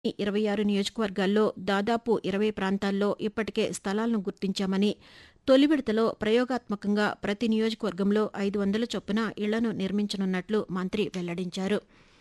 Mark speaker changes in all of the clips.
Speaker 1: ఇరవై ఆరు నియోజకవర్గాల్లో దాదాపు ఇరవై ప్రాంతాల్లో ఇప్పటికే స్థలాలను గుర్తించామని తొలి విడతలో ప్రయోగాత్మకంగా ప్రతి నియోజకవర్గంలో ఐదు వందల చొప్పున ఇళ్లను నిర్మించనున్నట్లు మంత్రి వెల్లడించారు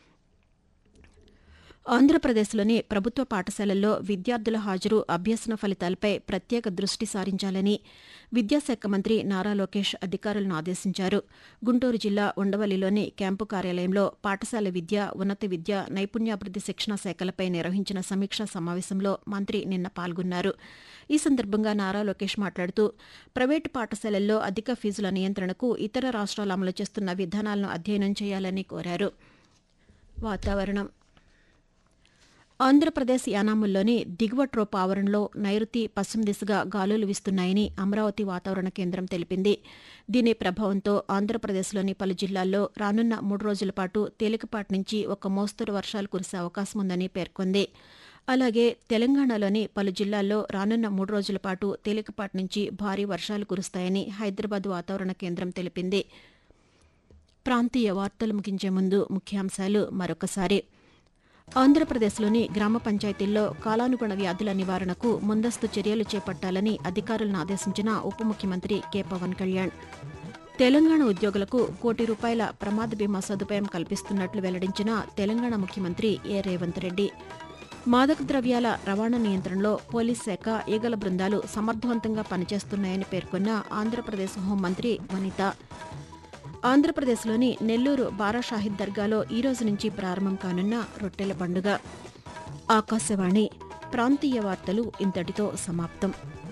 Speaker 1: ఆంధ్రప్రదేశ్లోని ప్రభుత్వ పాఠశాలల్లో విద్యార్థుల హాజరు అభ్యసన ఫలితాలపై ప్రత్యేక దృష్టి సారించాలని విద్యాశాఖ మంత్రి నారా లోకేష్ అధికారులను ఆదేశించారు గుంటూరు జిల్లా ఉండవల్లిలోని క్యాంపు కార్యాలయంలో పాఠశాల విద్య ఉన్నత విద్య నైపుణ్యాభివృద్ది శిక్షణ శాఖలపై నిర్వహించిన సమీక్షా సమావేశంలో మంత్రి నిన్న పాల్గొన్నారు ఈ సందర్భంగా నారా లోకేష్ మాట్లాడుతూ ప్రైవేటు పాఠశాలల్లో అధిక ఫీజుల నియంత్రణకు ఇతర రాష్ట్రాలు అమలు చేస్తున్న విధానాలను అధ్యయనం చేయాలని కోరారు వాతావరణం ఆంధ్రప్రదేశ్ యానాముల్లోని దిగువ ట్రోప్ ఆవరణలో నైరుతి పశ్చిమ దిశగా గాలులు వీస్తున్నాయని అమరావతి వాతావరణ కేంద్రం తెలిపింది దీని ప్రభావంతో ఆంధ్రప్రదేశ్లోని పలు జిల్లాల్లో రానున్న మూడు రోజుల పాటు తేలికపాటి నుంచి ఒక మోస్తరు వర్షాలు కురిసే అవకాశం ఉందని పేర్కొంది అలాగే తెలంగాణలోని పలు జిల్లాల్లో రానున్న మూడు రోజుల పాటు తేలికపాటి నుంచి భారీ వర్షాలు కురుస్తాయని హైదరాబాద్ వాతావరణ కేంద్రం తెలిపింది ప్రాంతీయ వార్తలు ముగించే ముందు ముఖ్యాంశాలు మరొకసారి ఆంధ్రప్రదేశ్లోని గ్రామ పంచాయతీల్లో కాలానుగుణ వ్యాధుల నివారణకు ముందస్తు చర్యలు చేపట్టాలని అధికారులను ఆదేశించిన ఉప ముఖ్యమంత్రి కె పవన్ కళ్యాణ్ తెలంగాణ ఉద్యోగులకు కోటి రూపాయల ప్రమాద బీమా సదుపాయం కల్పిస్తున్నట్లు వెల్లడించిన తెలంగాణ ముఖ్యమంత్రి ఏ రేవంత్ రెడ్డి మాదక ద్రవ్యాల రవాణా నియంత్రణలో పోలీస్ శాఖ ఈగల బృందాలు సమర్థవంతంగా పనిచేస్తున్నాయని పేర్కొన్న ఆంధ్రప్రదేశ్ హోంమంత్రి వనిత ఆంధ్రప్రదేశ్లోని నెల్లూరు బారా షాహిద్ దర్గాలో ఈ రోజు నుంచి ప్రారంభం కానున్న రొట్టెల పండుగ ఆకాశవాణి ప్రాంతీయ వార్తలు ఇంతటితో సమాప్తం